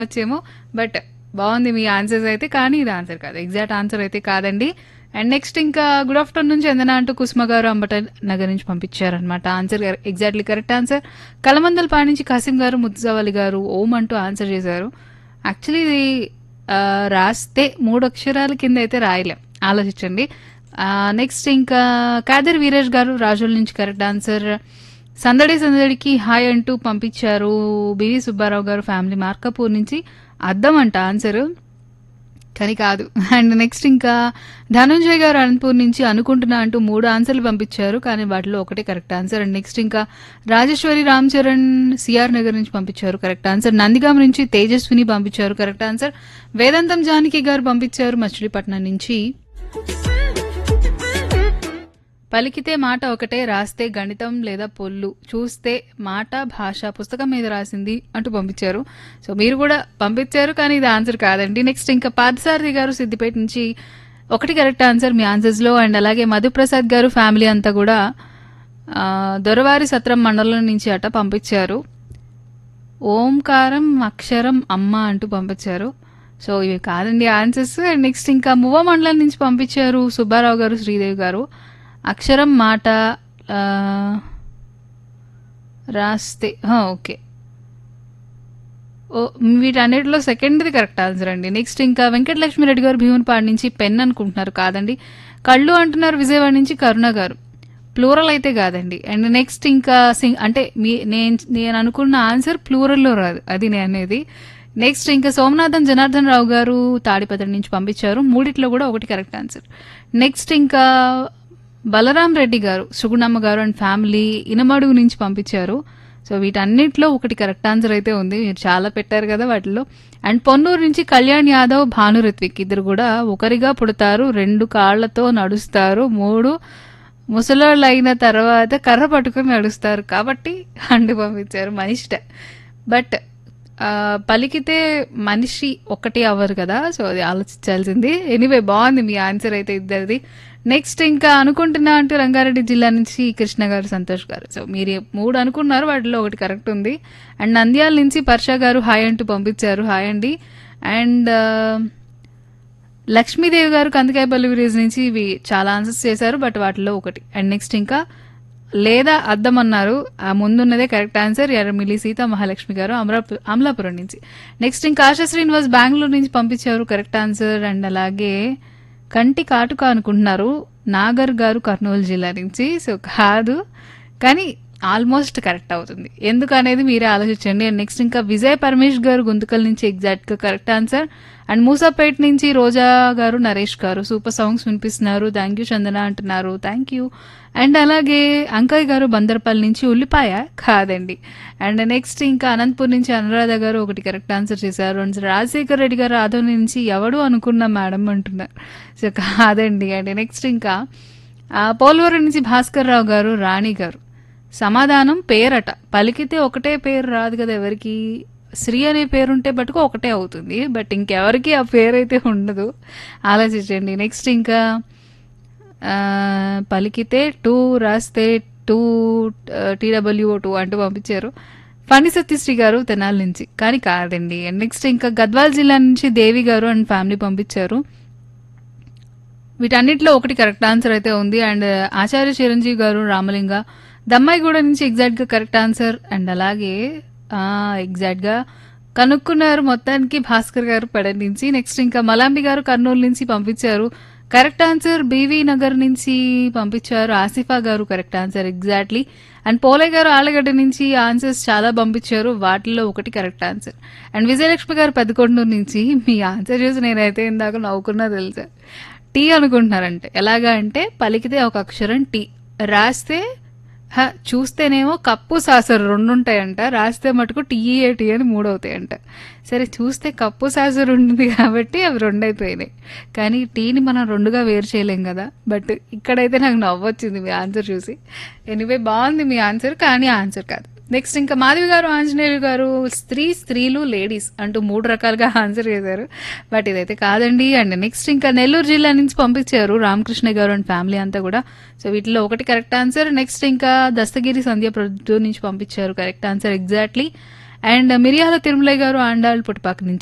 వచ్చేమో but బాగుంది మీ answers అయితే కానీ ఇది ఆన్సర్ కాదు ఎగ్జాక్ట్ ఆన్సర్ అయితే కాదండి అండ్ నెక్స్ట్ ఇంకా గుడ్ ఆఫ్టర్నూన్ చందన అంటూ కుసుమ గారు అంబట నగర్ నుంచి పంపించారనమాట answer exactly correct answer Kalamandala Padi నుంచి కాసిం గారు ముద్దుజవాలి గారు ఓం అంటూ ఆన్సర్ చేశారు యాక్చువల్లీ ఇది ఆ, రాస్తే మూడు అక్షరాల కింద అయితే రాయలేం ఆలోచించండి నెక్స్ట్ ఇంకా కాదర్ వీరేష్ గారు రాజుల నుంచి కరెక్ట్ ఆన్సర్ సందడి సందడికి హాయ్ అంటూ పంపించారు బివి సుబ్బారావు గారు ఫ్యామిలీ మార్కపూర్ నుంచి అద్దం అంట ఆన్సర్ కానీ కాదు అండ్ నెక్స్ట్ ఇంకా ధనుంజయ్ గారు అనంతపూర్ నుంచి అనుకుంటున్నా అంటూ మూడు ఆన్సర్లు పంపించారు కానీ వాటిలో ఒకటే కరెక్ట్ ఆన్సర్ అండ్ నెక్స్ట్ ఇంకా రాజేశ్వరి రామ్ చరణ్ సిఆర్ నగర్ నుంచి పంపించారు కరెక్ట్ ఆన్సర్ నందిగాం నుంచి తేజస్విని పంపించారు కరెక్ట్ ఆన్సర్ వేదాంతం జానకి గారు పంపించారు మచిలీపట్నం నుంచి పలికితే మాట ఒకటే రాస్తే గణితం లేదా పొల్లు చూస్తే మాట భాష పుస్తకం మీద రాసింది అంటూ పంపించారు సో మీరు కూడా పంపించారు కానీ ఇది ఆన్సర్ కాదండి నెక్స్ట్ ఇంకా పార్థసారథి గారు సిద్దిపేట నుంచి ఒకటి కరెక్ట్ ఆన్సర్ మీ ఆన్సర్స్ లో అండ్ అలాగే మధుప్రసాద్ గారు ఫ్యామిలీ అంతా కూడా ఆ, దొరవారి సత్రం మండలం నుంచి అట పంపించారు ఓంకారం అక్షరం అమ్మ అంటూ పంపించారు సో ఇవి కాదండి ఆన్సర్స్ అండ్ నెక్స్ట్ ఇంకా మువ్వ మండలం నుంచి పంపించారు సుబ్బారావు గారు శ్రీదేవి గారు అక్షరం మాట ఆ, రాస్తే హా, ఓకే ఓ వీటన్నిటిలో సెకండ్ది కరెక్ట్ ఆన్సర్ అండి నెక్స్ట్ ఇంకా వెంకటలక్ష్మి రెడ్డి గారు భీమునిపాడు నుంచి పెన్ అనుకుంటున్నారు కాదండి కళ్ళు అంటున్నారు విజయవాడ నుంచి కరుణ గారు ప్లూరల్ అయితే కాదండి అండ్ నెక్స్ట్ ఇంకా సింగ్ అంటే మీ నేను నేను అనుకున్న ఆన్సర్ ప్లూరల్లో రాదు అది నేను అనేది నెక్స్ట్ ఇంకా సోమనాథన్ జనార్దన్ రావు గారు తాడిపత్రి నుంచి పంపించారు మూడిట్లో కూడా ఒకటి కరెక్ట్ ఆన్సర్ నెక్స్ట్ ఇంకా బలరాం రెడ్డి గారు సుగుణమ్మ గారు అండ్ ఫ్యామిలీ ఇనమడుగు నుంచి పంపించారు సో వీటన్నిటిలో ఒకటి కరెక్ట్ ఆన్సర్ అయితే ఉంది మీరు చాలా పెట్టారు కదా వాటిలో అండ్ పొన్నూరు నుంచి కళ్యాణ్ యాదవ్ భాను రిత్విక్ ఇద్దరు కూడా ఒకరిగా పుడతారు రెండు కాళ్లతో నడుస్తారు మూడు ముసలోళ్ళు అయిన తర్వాత కర్ర పట్టుకొని నడుస్తారు కాబట్టి అండి పంపించారు మనిష్ట బట్ ఆ, పలికితే మనిషి ఒక్కటి అవ్వరు కదా సో అది ఆలోచించాల్సింది ఎనీవే బాగుంది మీ ఆన్సర్ అయితే ఇద్దరిది నెక్స్ట్ ఇంకా అనుకుంటున్నా అంటూ రంగారెడ్డి జిల్లా నుంచి కృష్ణ గారు సంతోష్ గారు సో మీరు మూడు అనుకున్నారు వాటిలో ఒకటి కరెక్ట్ ఉంది అండ్ నంద్యాల నుంచి పర్ష గారు హాయ్ అంటూ పంపించారు హాయ్ అండి అండ్ లక్ష్మీదేవి గారు కందికాయపల్లి విలేజ్ నుంచి ఇవి చాలా ఆన్సర్స్ చేశారు బట్ వాటిలో ఒకటి అండ్ నెక్స్ట్ ఇంకా లేదా అద్దం అన్నారు ఆ ముందున్నదే కరెక్ట్ ఆన్సర్ ఎర్రమిల్లి సీత మహాలక్ష్మి గారు అమరాపు అమలాపురం నుంచి నెక్స్ట్ ఇంకా ఆశా శ్రీనివాస్ బెంగళూరు నుంచి పంపించారు కరెక్ట్ ఆన్సర్ అండ్ అలాగే కంటి కాటుక అనుకుంటున్నారు నాగర్ గారు కర్నూలు జిల్లా నుంచి సో కాదు కానీ ఆల్మోస్ట్ కరెక్ట్ అవుతుంది ఎందుకు అనేది మీరే ఆలోచించండి అండ్ నెక్స్ట్ ఇంకా విజయ్ పరమేష్ గారు గుంతకల్ నుంచి ఎగ్జాక్ట్ గా కరెక్ట్ ఆన్సర్ అండ్ మూసాపేట్ నుంచి రోజా గారు నరేష్ గారు సూపర్ సాంగ్స్ వినిపిస్తున్నారు థ్యాంక్ యూ చందన అంటున్నారు థ్యాంక్ యూ అండ్ అలాగే అంకయ్య గారు బందర్పల్లి నుంచి ఉల్లిపాయ కాదండి అండ్ నెక్స్ట్ ఇంకా అనంతపూర్ నుంచి అనురాధ గారు ఒకటి కరెక్ట్ ఆన్సర్ చేశారు అండ్ రాజశేఖర్ రెడ్డి గారు ఆదో నుంచి ఎవడు అనుకున్నా మేడం అంటున్నారు సో కాదండి అండ్ నెక్స్ట్ ఇంకా ఆ, పోలవరం నుంచి భాస్కర్ రావు గారు రాణి గారు సమాధానం పేరట పలికితే ఒకటే పేరు రాదు కదా ఎవరికి శ్రీ అనే పేరుంటే బట్టుకు ఒకటే అవుతుంది బట్ ఇంకెవరికి ఆ పేరు అయితే ఉండదు ఆలోచించండి నెక్స్ట్ ఇంకా ఆ, పలికితే టూ రాస్తే టూ టీడబ్ల్యూఓ టూ అంటూ పంపించారు ఫణి సత్యశ్రీ గారు తెనాలి నుంచి కానీ కాదండి నెక్స్ట్ ఇంకా గద్వాల్ జిల్లా నుంచి దేవి గారు అండ్ ఫ్యామిలీ పంపించారు వీటన్నిటిలో ఒకటి కరెక్ట్ ఆన్సర్ అయితే ఉంది అండ్ ఆచార్య చిరంజీవి గారు రామలింగ దమ్మాయిగూడ నుంచి ఎగ్జాక్ట్ గా కరెక్ట్ ఆన్సర్ అండ్ అలాగే ఆ, ఎగ్జాక్ట్ గా కనుక్కున్నారు మొత్తానికి భాస్కర్ గారు పెడ నుంచి నెక్స్ట్ ఇంకా మలాంబి గారు కర్నూలు నుంచి పంపించారు కరెక్ట్ ఆన్సర్ బీవీ నగర్ నుంచి పంపించారు Asifa garu correct answer exactly and Polaiah garu Allagadda నుంచి ఆన్సర్స్ చాలా పంపించారు వాటిల్లో ఒకటి కరెక్ట్ ఆన్సర్ అండ్ విజయలక్ష్మి గారు పెద్దకొండూరు నుంచి మీ ఆన్సర్ చూసి నేనైతే ఇందాక నవ్వుకున్నా తెలుసా టీ అనుకుంటున్నారంటే ఎలాగా అంటే పలికితే ఒక అక్షరం టీ రాస్తే హ, చూస్తేనేమో కప్పు సాసరు రెండు ఉంటాయంట రాస్తే మటుకు టీఏ టీ అని మూడు అవుతాయంట సరే చూస్తే కప్పు సాసరు ఉంటుంది కాబట్టి అవి రెండు అయిపోయినాయి కానీ టీని మనం రెండుగా వేరు చేయలేం కదా బట్ ఇక్కడైతే నాకు నవ్వొచ్చింది మీ ఆన్సర్ చూసి ఎనీవే బాగుంది మీ ఆన్సర్ కానీ ఆన్సర్ కాదు నెక్స్ట్ ఇంకా మాధవి గారు ఆంజనేయులు గారు స్త్రీ స్త్రీలు లేడీస్ అంటూ మూడు రకాలుగా ఆన్సర్ చేశారు బట్ ఇదైతే కాదండి అండ్ నెక్స్ట్ ఇంకా నెల్లూరు జిల్లా నుంచి పంపించారు రామకృష్ణ గారు అండ్ ఫ్యామిలీ అంతా కూడా సో వీటిలో ఒకటి కరెక్ట్ ఆన్సర్ నెక్స్ట్ ఇంకా దస్తగిరి సంధ్య ప్రొద్దు నుంచి పంపించారు కరెక్ట్ ఆన్సర్ ఎగ్జాక్ట్లీ అండ్ మిరియాల తిరుమలయ్య గారు ఆండాళ్ పుట్టుపాక నుంచి